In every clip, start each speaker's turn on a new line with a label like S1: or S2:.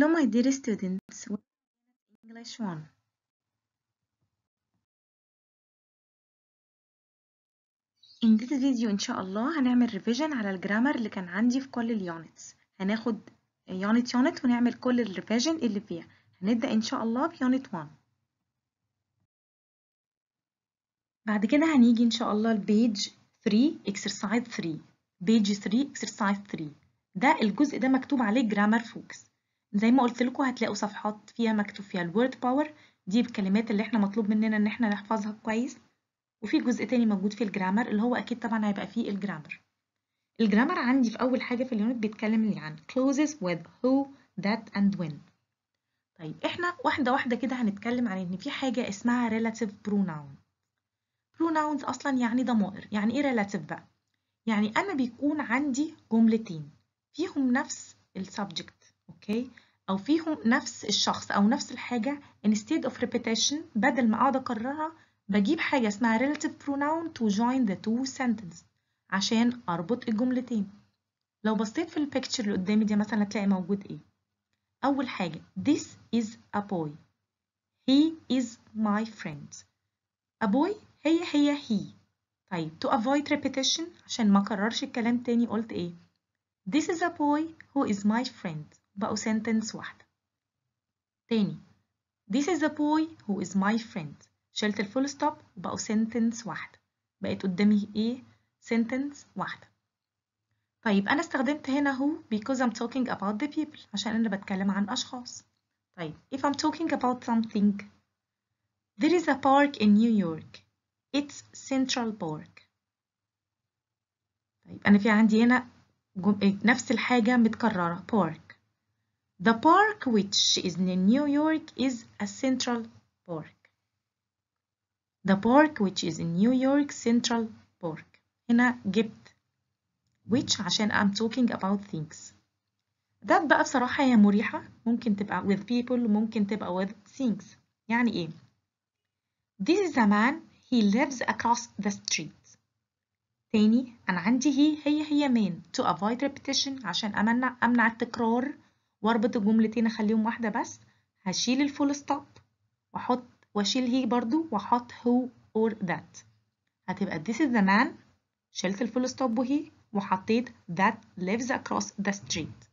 S1: Hello my dear students, English 1. In this video إن شاء الله هنعمل revision على الجرامر اللي كان عندي في كل اليونتس هناخد يونت يونت ونعمل كل الريفيجن اللي فيها هنبدأ إن شاء الله بيونت 1 بعد كده هنيجي إن شاء الله البيج 3 exercise 3 بيج 3 exercise 3 ده الجزء ده مكتوب عليه جرامر فوكس زي ما قلت لكم هتلاقوا صفحات فيها مكتوب فيها الوورد باور دي الكلمات اللي احنا مطلوب مننا ان احنا نحفظها كويس وفي جزء تاني موجود في الجرامر اللي هو اكيد طبعا هيبقى فيه الجرامر الجرامر عندي في اول حاجه في اليونت بيتكلم لي عن clauses with who that and when طيب احنا واحده واحده كده هنتكلم عن ان في حاجه اسمها relative pronoun pronouns اصلا يعني ضمائر يعني ايه relative بقى يعني انا بيكون عندي جملتين فيهم نفس السبجكت اوكي او فيهم نفس الشخص او نفس الحاجه instead of repetition بدل ما اقعد اكررها بجيب حاجه اسمها relative pronoun to join the two sentences عشان اربط الجملتين لو بصيت في البيكتشر اللي قدامي دي مثلا هتلاقي موجود ايه اول حاجه this is a boy he is my friend a boy هي هي he طيب to avoid repetition عشان ما اكررش الكلام تاني قلت ايه This is a boy who is my friend بقوا sentence واحدة تاني This is a boy who is my friend شلت الفول ستوب وبقوا sentence واحدة بقت قدامي ايه sentence واحدة طيب أنا استخدمت هنا who because I'm talking about the people عشان أنا بتكلم عن أشخاص طيب if I'm talking about something there is a park in New York it's Central Park طيب أنا في عندي هنا نفس الحاجة متكررة park The park which is in New York is a central park The park which is in New York Central Park هنا جبت which عشان I'm talking about things ده بقى بصراحة هي مريحة ممكن تبقى with people وممكن تبقى with things يعني ايه This is a man he lives across the street تاني أنا عندي هي هي هي مين to avoid repetition عشان أمنع أمنع التكرار وأربط الجملتين أخليهم واحدة بس هشيل الفول ستوب وأحط وأشيل هي برضو وأحط who or that هتبقى this is the man شلت الفول ستوب وهي وحطيت that lives across the street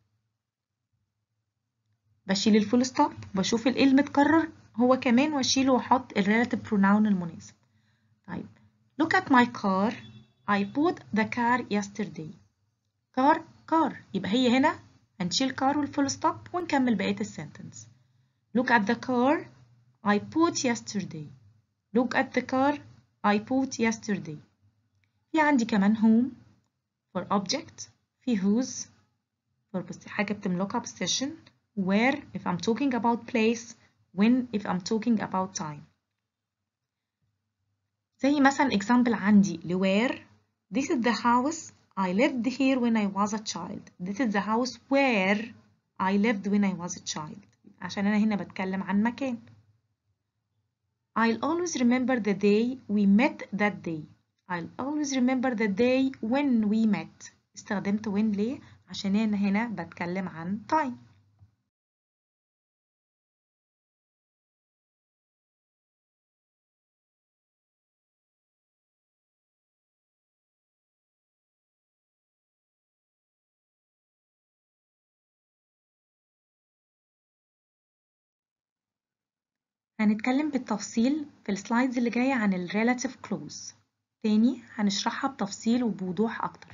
S1: بشيل الفول ستوب بشوف الايه المتكرر هو كمان واشيله واحط الريلاتيف pronoun المناسب طيب look at my car I bought the car yesterday car car يبقى هي هنا هنشيل car والفول ستوب ونكمل بقية السنتنس look at the car I bought yesterday look at the car I bought yesterday في عندي كمان whom for object في whose for حاجة بتملكها possession where if I'm talking about place when if I'm talking about time زي مثلا example عندي لوير This is the house I lived here when I was a child. This is the house where I lived when I was a child. عشان أنا هنا بتكلم عن مكان. I'll always remember the day we met that day. I'll always remember the day when we met. استخدمت when ليه؟ عشان أنا هنا بتكلم عن time. هنتكلم بالتفصيل في السلايدز اللي جاية عن ال relative clause تاني هنشرحها بتفصيل وبوضوح أكتر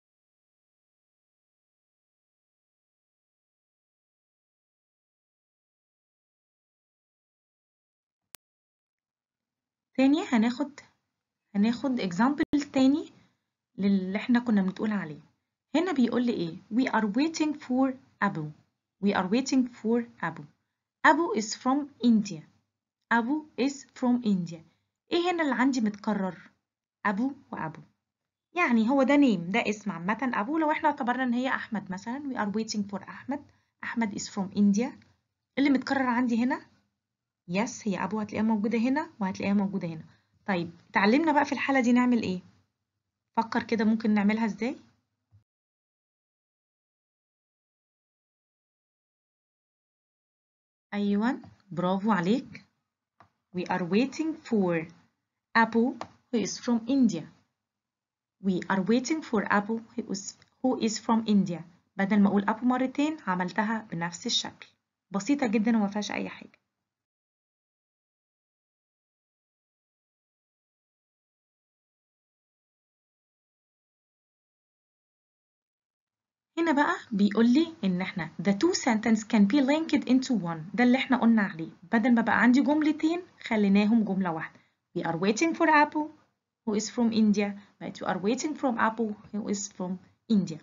S1: تاني هناخد هناخد example تاني للي احنا كنا بنقول عليه هنا بيقول لي ايه we are waiting for أبو we are waiting for أبو أبو is from India أبو is from India إيه هنا اللي عندي متكرر أبو وأبو يعني هو ده نيم ده اسم عامة أبو لو إحنا اعتبرنا إن هي أحمد مثلا we are waiting for أحمد أحمد is from India اللي متكرر عندي هنا يس هي أبو هتلاقيها موجودة هنا وهتلاقيها موجودة هنا طيب اتعلمنا بقى في الحالة دي نعمل إيه فكر كده ممكن نعملها إزاي أيوة برافو عليك we are waiting for Abu who is from India we are waiting for Abu who is, who is from India بدل ما أقول أبو مرتين عملتها بنفس الشكل بسيطة جدا وما فيهاش أي حاجة هنا بقى بيقول لي إن إحنا the two sentence can be linked into one ده اللي إحنا قلنا عليه بدل ما بقى عندي جملتين خليناهم جملة واحدة we are waiting for Abu who is from India but we are waiting from Abu who is from India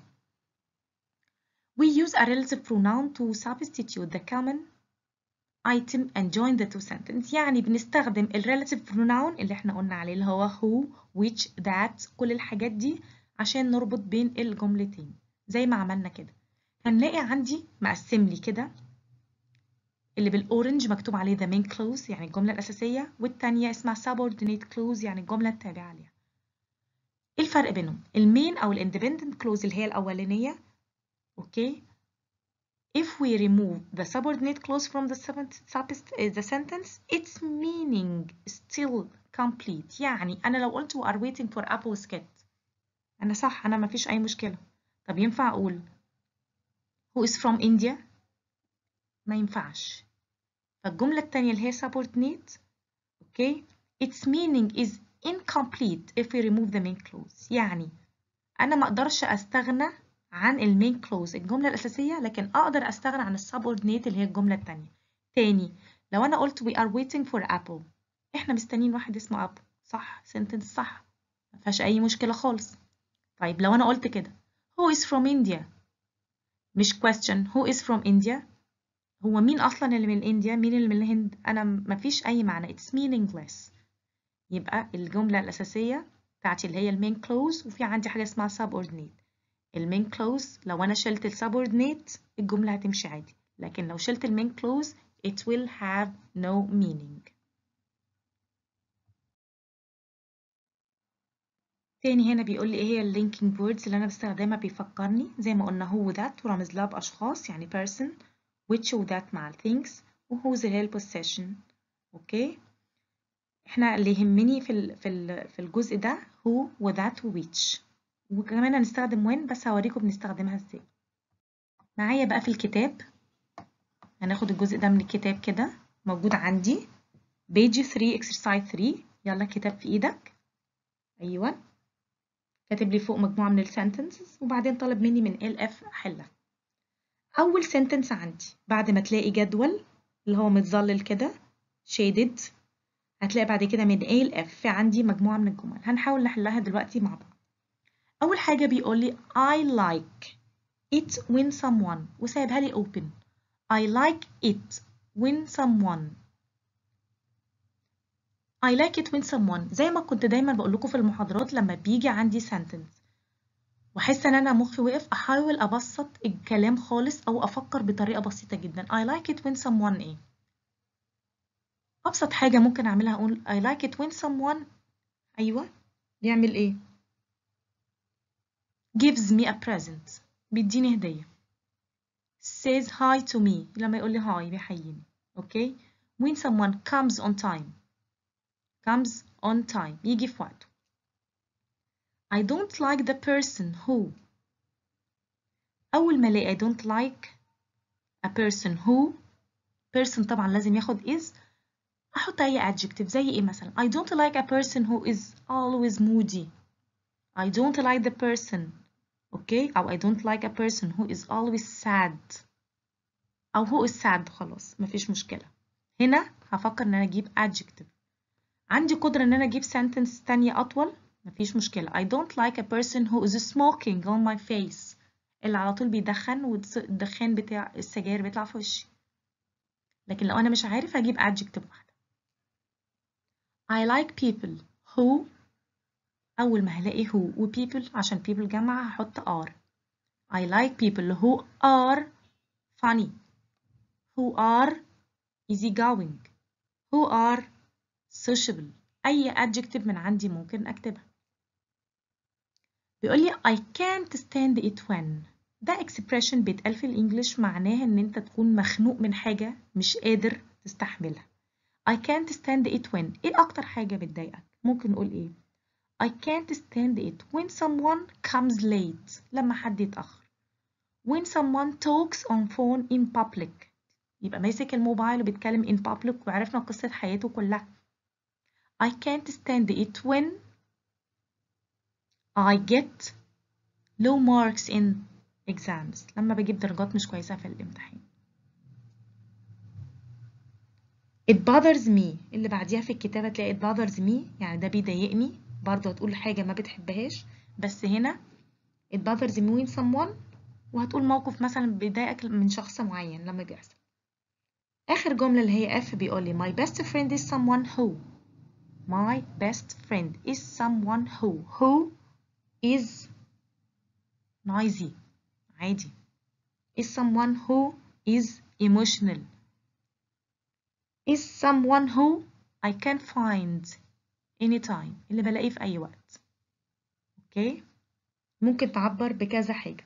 S1: we use a relative pronoun to substitute the common item and join the two sentences يعني بنستخدم ال relative pronoun اللي احنا قلنا عليه اللي هو who which that كل الحاجات دي عشان نربط بين الجملتين زي ما عملنا كده هنلاقي عندي مقسم لي كده اللي بالأورنج مكتوب عليه the main clause يعني الجملة الأساسية والتانية اسمها subordinate clause يعني الجملة التابعة ليها ايه الفرق بينهم؟ المين أو الاندبندنت clause اللي هي الأولانية اوكي if we remove the subordinate clause from the, the sentence its meaning still complete يعني أنا لو قلت we are waiting for Apple's cat أنا صح أنا ما فيش أي مشكلة طب ينفع أقول who is from India ما ينفعش فالجملة التانية اللي هي subordinate اوكي its meaning is incomplete if we remove the main clause يعني أنا ما أقدرش أستغنى عن المين كلوز الجملة الأساسية لكن أقدر أستغنى عن السبوردينيت اللي هي الجملة التانية تاني لو أنا قلت we are waiting for apple إحنا مستنيين واحد اسمه apple صح sentence صح مفيهاش أي مشكلة خالص طيب لو أنا قلت كده who is from India مش question who is from India هو مين أصلا اللي من إنديا مين اللي من الهند أنا مفيش أي معنى it's meaningless يبقى الجملة الأساسية بتاعتي اللي هي المين كلوز وفي عندي حاجة اسمها subordinate المين كلوز لو أنا شلت السبوردينيت الجملة هتمشي عادي لكن لو شلت المين كلوز it will have no meaning تاني هنا بيقول لي ايه هي اللينكينج ووردز اللي انا بستخدمها بيفكرني زي ما قلنا هو ذات ورمز لها باشخاص يعني person which و that مع things وwhose اللي هي possession اوكي احنا اللي يهمني في ال في ال في الجزء ده who وذات وwhich وكمان هنستخدم when بس هوريكم بنستخدمها ازاي معايا بقى في الكتاب هناخد الجزء ده من الكتاب كده موجود عندي page 3 exercise 3 يلا الكتاب في ايدك ايوه كاتب لي فوق مجموعة من السنتنسز وبعدين طالب مني من LF أحلها أول سنتنس عندي بعد ما تلاقي جدول اللي هو متظلل كده shaded هتلاقي بعد كده من A ل F في عندي مجموعة من الجمل هنحاول نحلها دلوقتي مع بعض أول حاجة بيقول لي I like it when someone وسايبها لي open I like it when someone I like it when someone زي ما كنت دايما بقول لكم في المحاضرات لما بيجي عندي sentence واحس ان انا مخي وقف احاول ابسط الكلام خالص او افكر بطريقه بسيطه جدا I like it when someone ايه ابسط حاجه ممكن اعملها اقول I like it when someone ايوه بيعمل ايه gives me a present بيديني هديه says hi to me لما يقول لي hi بيحييني اوكي when someone comes on time comes on time يجي في وقته I don't like the person who أول ما ألاقي I don't like a person who person طبعا لازم ياخد is أحط أي adjective زي إيه مثلا I don't like a person who is always moody I don't like the person okay أو I don't like a person who is always sad أو who is sad خلاص مفيش مشكلة هنا هفكر إن أنا أجيب adjective عندي قدرة إن أنا أجيب sentence تانية أطول مفيش مشكلة I don't like a person who is smoking on my face اللي على طول بيدخن والدخان بتاع السجاير بيطلع في وشي لكن لو أنا مش عارف هجيب adjective واحدة I like people who أول ما هلاقي who و people عشان people جمع هحط are I like people who are funny who are easygoing who are sociable أي adjective من عندي ممكن أكتبها بيقول لي I can't stand it when ده expression بيتقال في الإنجليش معناها إن أنت تكون مخنوق من حاجة مش قادر تستحملها I can't stand it when إيه أكتر حاجة بتضايقك؟ ممكن نقول إيه؟ I can't stand it when someone comes late لما حد يتأخر when someone talks on phone in public يبقى ماسك الموبايل وبيتكلم in public وعرفنا قصة حياته كلها I can't stand it when I get low marks in exams لما بجيب درجات مش كويسة في الامتحان it bothers me اللي بعديها في الكتابة تلاقي it bothers me يعني ده بيضايقني برضه هتقول حاجة ما بتحبهاش بس هنا it bothers me when someone وهتقول موقف مثلا بيضايقك من شخص معين لما بيحصل آخر جملة اللي هي F بيقول لي my best friend is someone who my best friend is someone who who is noisy عادي is someone who is emotional is someone who I can find anytime اللي بلاقيه في أي وقت أوكي ممكن تعبر بكذا حاجة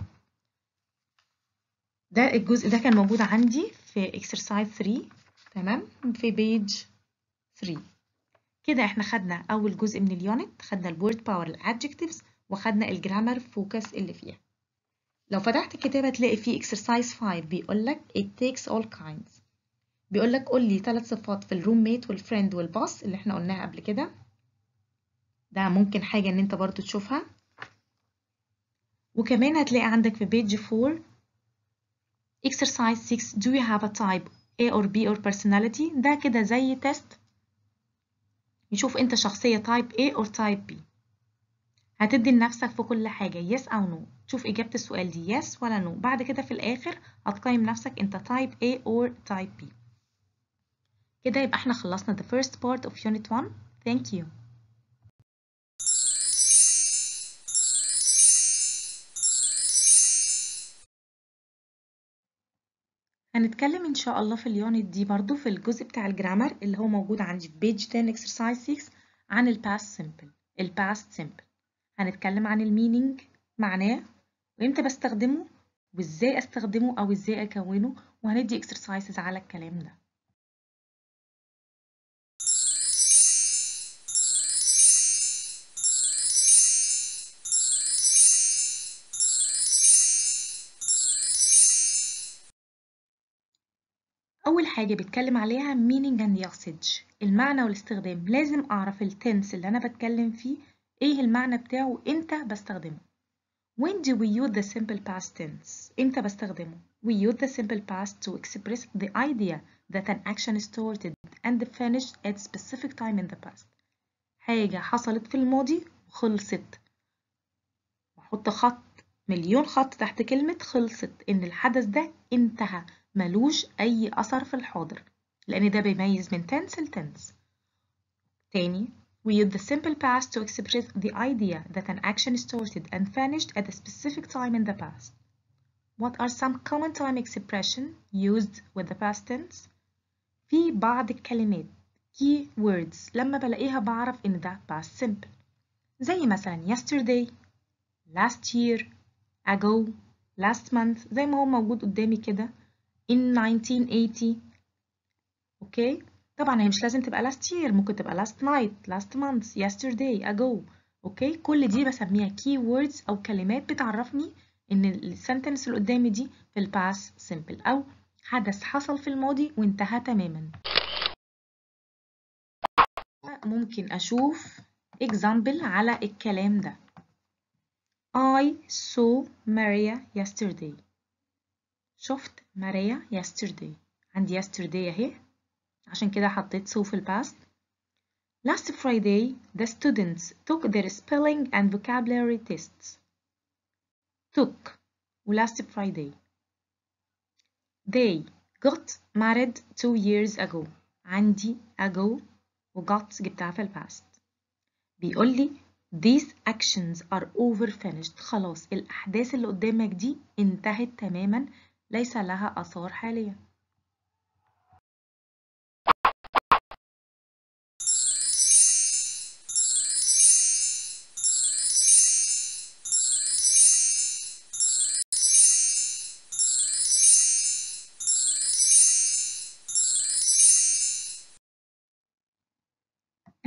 S1: ده الجزء ده كان موجود عندي في exercise 3 تمام في page 3 كده احنا خدنا أول جزء من اليونت خدنا الوورد باور الادجectives وخدنا الجرامر فوكس اللي فيها لو فتحت الكتاب هتلاقي فيه exercise 5 بيقول لك it takes all kinds بيقول لك قول لي ثلاث صفات في الروم ميت والفريند والباص اللي احنا قلناها قبل كده ده ممكن حاجة ان انت برضو تشوفها وكمان هتلاقي عندك في page 4 exercise 6 do you have a type A or B or personality ده كده زي تيست يشوف انت شخصية type A or type B هتدي لنفسك في كل حاجة yes أو no تشوف إجابة السؤال دي yes ولا no بعد كده في الآخر هتقيم نفسك انت type A or type B كده يبقى احنا خلصنا the first part of unit 1 thank you هنتكلم إن شاء الله في اليونت دي برضو في الجزء بتاع الجرامر اللي هو موجود عندي في page 10 exercise 6 عن ال past simple ال past simple هنتكلم عن المينينج معناه وامتى بستخدمه وازاي استخدمه او ازاي اكونه وهندي exercises على الكلام ده أول حاجة بيتكلم عليها meaning and usage المعنى والاستخدام لازم أعرف التنس اللي أنا بتكلم فيه إيه المعنى بتاعه وإمتى بستخدمه When do we use the simple past tense؟ إمتى بستخدمه؟ We use the simple past to express the idea that an action started and finished at specific time in the past حاجة حصلت في الماضي وخلصت وأحط خط مليون خط تحت كلمة خلصت إن الحدث ده انتهى ملوش أي أثر في الحاضر لأن ده بيميز من tense ل tense تاني We use the simple past to express the idea that an action started and finished at a specific time in the past. What are some common time expression used with the past tense? في بعض الكلمات key words لما بلاقيها بعرف إن ده past simple زي مثلا yesterday, last year, ago, last month زي ما هو موجود قدامي كده in 1980 اوكي طبعا هي مش لازم تبقى last year ممكن تبقى last night last month yesterday ago اوكي كل دي بسميها key words او كلمات بتعرفني ان السنتنس اللي قدامي دي في الباس simple او حدث حصل في الماضي وانتهى تماما ممكن اشوف example على الكلام ده I saw Maria yesterday شفت ماريا yesterday عندي yesterday اهي عشان كده حطيت so في الباست Last Friday the students took their spelling and vocabulary tests took و last Friday They got married two years ago عندي ago و got جبتها في الباست بيقول لي These actions are over finished خلاص الأحداث اللي قدامك دي انتهت تماما ليس لها آثار حاليا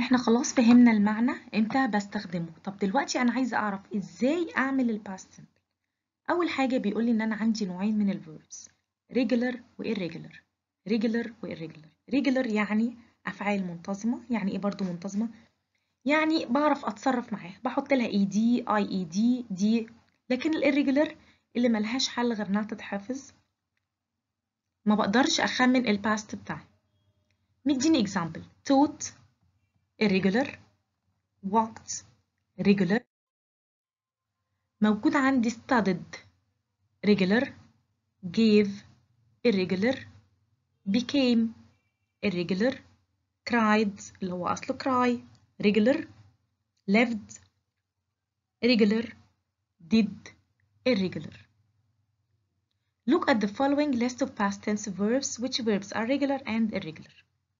S1: احنا خلاص فهمنا المعنى امتى بستخدمه طب دلوقتي انا عايزه اعرف ازاي اعمل الباست سمبل اول حاجه بيقول لي ان انا عندي نوعين من الفيربس regular و irregular regular و irregular regular يعني افعال منتظمه يعني ايه برضو منتظمه يعني بعرف اتصرف معاها بحط لها اي دي اي اي دي دي لكن الirregular اللي ملهاش حل غير انها تتحفظ ما بقدرش اخمن الباست بتاعي مديني example taught irregular walked regular موجود عندي studied regular gave irregular became irregular cried اللي هو أصله cry regular lived irregular did irregular Look at the following list of past tense verbs which verbs are regular and irregular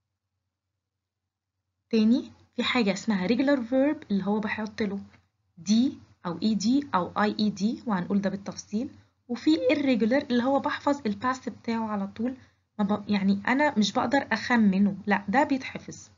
S1: تاني في حاجة اسمها regular verb اللي هو بحط له دي أو ed أو ied وهنقول ده بالتفصيل وفي irregular اللي هو بحفظ الباست بتاعه على طول ما ب... يعني أنا مش بقدر أخمنه لا ده بيتحفظ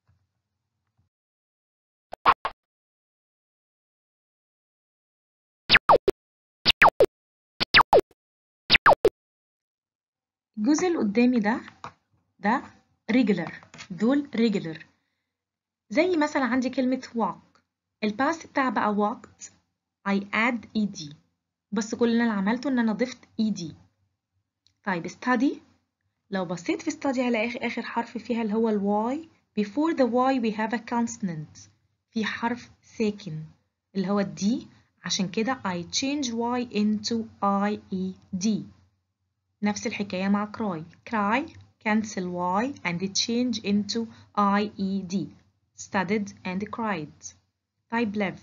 S1: الجزء اللي قدامي ده ده regular دول regular زي مثلا عندي كلمة walk الباست بتاع بقى walked I add ed بس كل اللي انا عملته ان انا ضفت ed طيب study لو بصيت في study على اخر اخر حرف فيها اللي هو ال y before the y we have a consonant في حرف ساكن اللي هو d عشان كده I change y into i e d نفس الحكاية مع cry cry cancel y and change into i e d studied and cried طيب live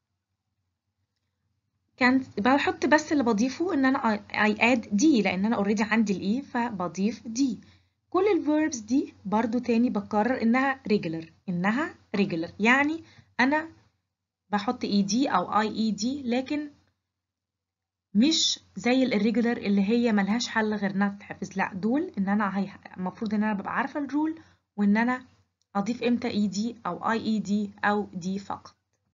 S1: كان بحط بس اللي بضيفه ان انا I add d لان انا اوريدي عندي الاي فبضيف d كل الverbs دي برضو تاني بكرر انها regular انها regular يعني انا بحط ed او ied لكن مش زي الirregular اللي هي ملهاش حل غير انها تتحفظ لا دول ان انا هي... المفروض ان انا ببقى عارفه الرول وان انا اضيف امتى ed او ied او d فقط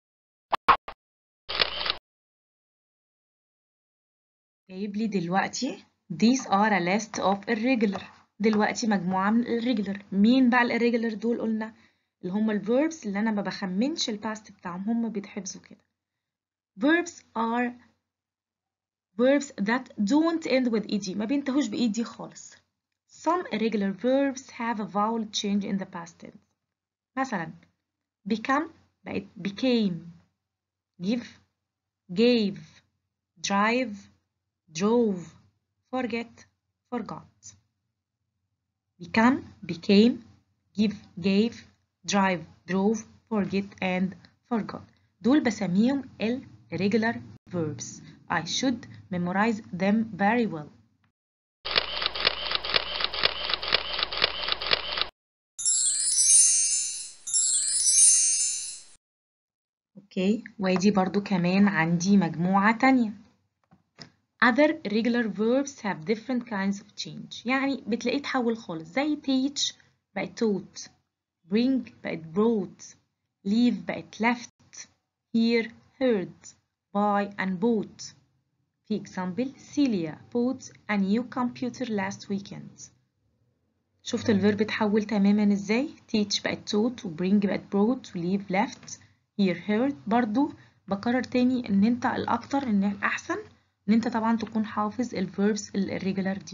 S1: جايب لي دلوقتي these are a list of irregular دلوقتي مجموعة من irregular مين بقى الirregular دول قلنا اللي هم الverbs اللي أنا ما بخمنش الباست بتاعهم هم بيتحفظوا كده verbs are verbs that don't end with ed ما بينتهوش ب ed خالص some irregular verbs have a vowel change in the past tense مثلا become بقت became give gave drive drove forget forgot become became give gave drive drove forget and forgot دول بسميهم irregular verbs I should memorize them very well اوكي وادي برضو كمان عندي مجموعة تانية Other irregular verbs have different kinds of change يعني بتلاقيه اتحول خالص زي teach بقت taught bring بقت brought leave بقت left hear heard buy and bought في example Celia bought a new computer last weekend شفت الفيرب اتحول تماما ازاي teach بقت taught و bring بقت brought و leave left hear heard برضو بكرر تاني ان انت الاكتر ان الاحسن ان انت طبعا تكون حافظ الفيربس الريجولار دي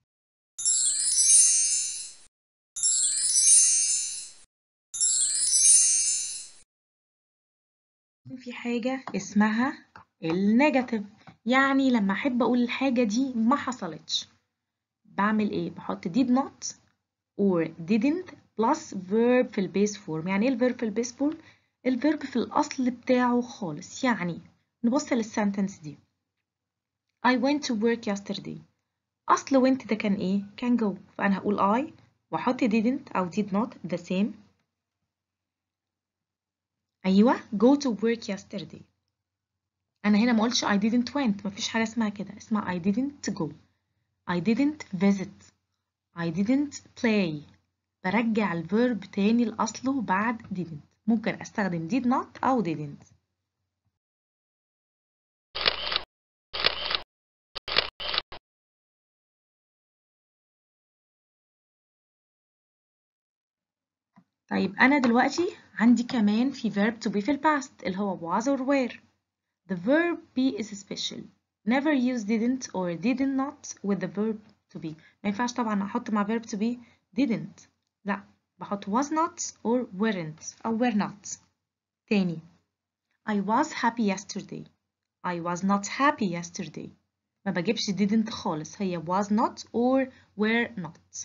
S1: في حاجة اسمها النيجاتيف يعني لما احب اقول الحاجة دي ما حصلتش بعمل ايه بحط did not or didn't plus verb في البيس فورم يعني ايه الفيرب في البيس فورم الفيرب في الاصل بتاعه خالص يعني نبص للسنتنس دي I went to work yesterday أصل went ده كان إيه؟ كان go فأنا هقول I وأحط didn't أو did not the same أيوة go to work yesterday أنا هنا ما قلتش I didn't went مفيش حاجة اسمها كده اسمها I didn't go I didn't visit I didn't play برجع الفيرب تاني لأصله بعد didn't ممكن استخدم did not او didn't طيب أنا دلوقتي عندي كمان في verb to be في ال past اللي هو was or were. The verb be is special. Never use didn't or did not with the verb to be. ما ينفعش طبعا أحط مع verb to be didn't. لا بحط was not or weren't أو were not. تاني I was happy yesterday. I was not happy yesterday. ما بجيبش didn't خالص هي was not or were not.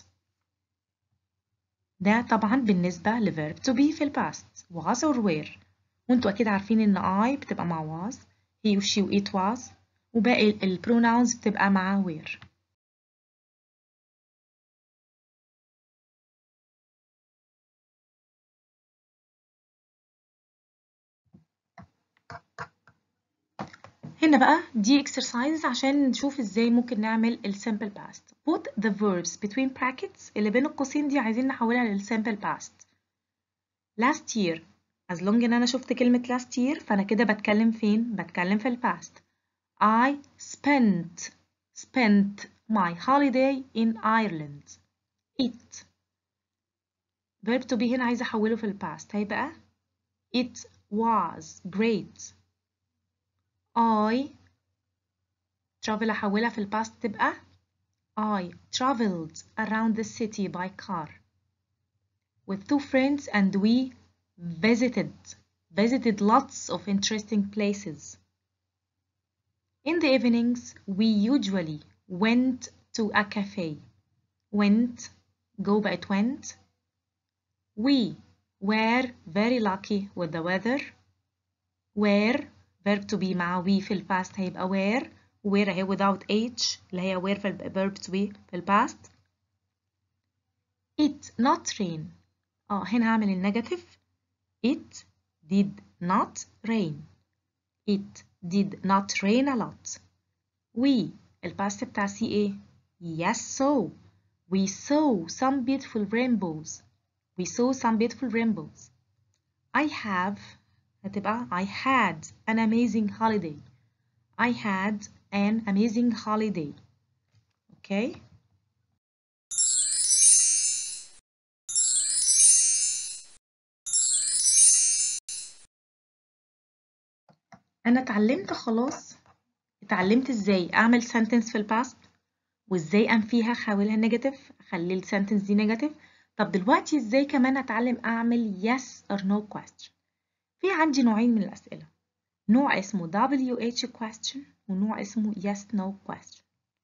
S1: ده طبعا بالنسبة لverb to be في ال past was or were وانتوا أكيد عارفين إن I بتبقى مع was he و she و it was وباقي ال pronouns بتبقى مع were هنا بقى دي exercise عشان نشوف ازاي ممكن نعمل ال simple past put the verbs between brackets اللي بين القوسين دي عايزين نحولها لل simple past last year as long ان انا شفت كلمة last year فانا كده بتكلم فين بتكلم في ال past I spent spent my holiday in Ireland it verb to be هنا عايزة احوله في ال past هيبقى it was great I travel أحولها في الباست تبقى I traveled around the city by car with two friends and we visited visited lots of interesting places. In the evenings, we usually went to a cafe. Went, go بقت went. We were very lucky with the weather. Were verb to be مع we في ال past هيبقى were were اهي without h اللي هي were في ال verb to be في ال past it not rain اه هنا هعمل النيجاتيف it did not rain it did not rain a lot we ال past بتاع see ايه yes so we saw some beautiful rainbows we saw some beautiful rainbows I have هتبقى I had an amazing holiday. I had an amazing holiday. Okay? أنا اتعلمت خلاص اتعلمت ازاي أعمل sentence في الباست وازاي أنفيها أحولها نيجاتيف أخلي السنتنس دي نيجاتيف طب دلوقتي ازاي كمان أتعلم أعمل yes or no question في عندي نوعين من الأسئلة نوع اسمه WH question ونوع اسمه yes no question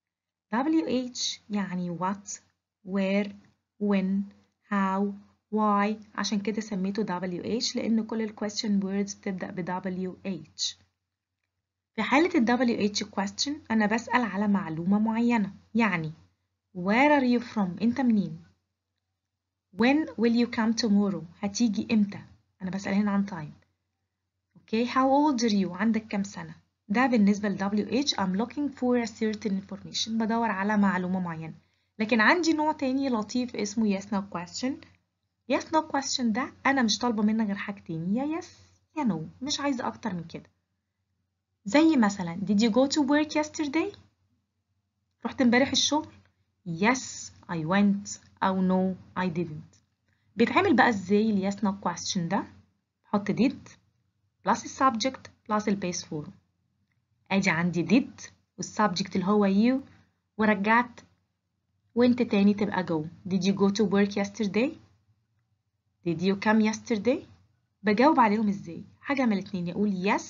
S1: WH يعني what where when how why عشان كده سميته WH لأن كل ال question words بتبدأ ب WH في حالة ال WH question أنا بسأل على معلومة معينة يعني where are you from أنت منين when will you come tomorrow هتيجي إمتى أنا بسأل هنا عن time Okay, how old are you? عندك كم سنة؟ ده بالنسبة ل WH I'm looking for a certain information بدور على معلومة معينة لكن عندي نوع تاني لطيف اسمه yes no question yes no question ده أنا مش طالبة منك غير حاجتين يا yes يا no مش عايزة أكتر من كده زي مثلا did you go to work yesterday؟ رحت امبارح الشغل؟ yes I went أو no I didn't بيتعمل بقى ازاي ال yes no question ده؟ بحط did plus السبجكت plus البيس فورم ادي عندي did والسبجكت اللي هو you ورجعت وانت تاني تبقى go did you go to work yesterday did you come yesterday بجاوب عليهم ازاي حاجة من الاتنين يقول yes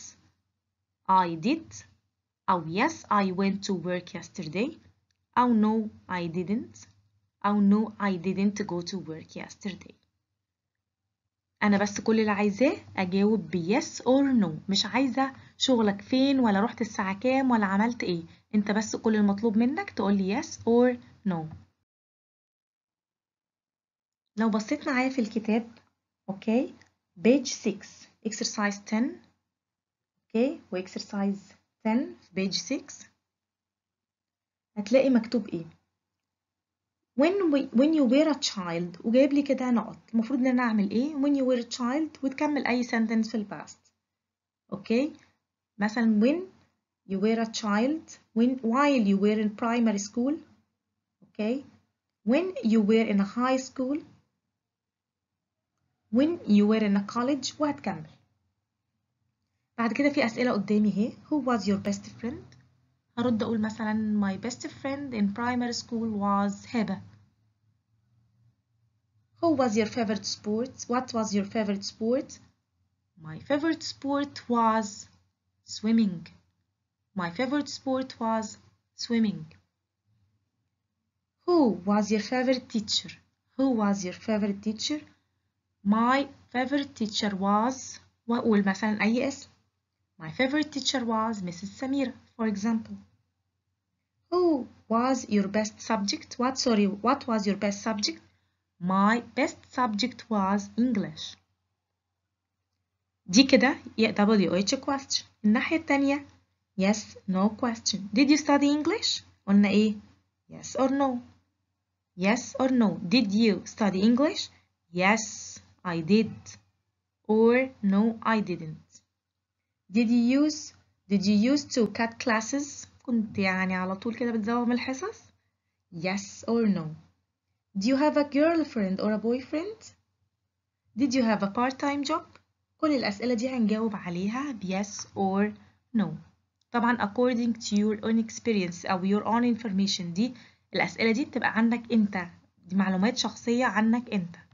S1: I did أو yes I went to work yesterday أو no I didn't أو no I didn't go to work yesterday أنا بس كل اللي عايزاه أجاوب ب yes or no مش عايزة شغلك فين ولا رحت الساعة كام ولا عملت إيه أنت بس كل المطلوب منك تقول لي yes or no لو بصيت معايا في الكتاب أوكي page 6 exercise 10 أوكي و exercise 10 في page 6 هتلاقي مكتوب إيه when we, when you were a child وجايب لي كده نقط المفروض ان انا اعمل ايه when you were a child وتكمل اي sentence في الباست اوكي مثلا when you were a child when while you were in primary school okay when you were in a high school when you were in a college وهتكمل بعد كده في أسئلة قدامي اهي who was your best friend هرد أقول مثلا my best friend in primary school was هبة who was your favorite sport what was your favorite sport my favorite sport was swimming my favorite sport was swimming who was your favorite teacher who was your favorite teacher my favorite teacher was وأقول مثلا أي اسم My favorite teacher was Mrs. Samira, for example. Who was your best subject? What, sorry, what was your best subject? My best subject was English. دي كده WH question. الناحية التانية yes, no question. Did you study English? قلنا إيه؟ Yes or no. Yes or no. Did you study English? Yes, I did. Or no, I didn't. Did you use Did you use to cut classes? كنت يعني على طول كده بتزوغ من الحصص؟ Yes or no. Do you have a girlfriend or a boyfriend? Did you have a part-time job? كل الأسئلة دي هنجاوب عليها ب yes or no. طبعا according to your own experience أو your own information دي الأسئلة دي بتبقى عنك أنت دي معلومات شخصية عنك أنت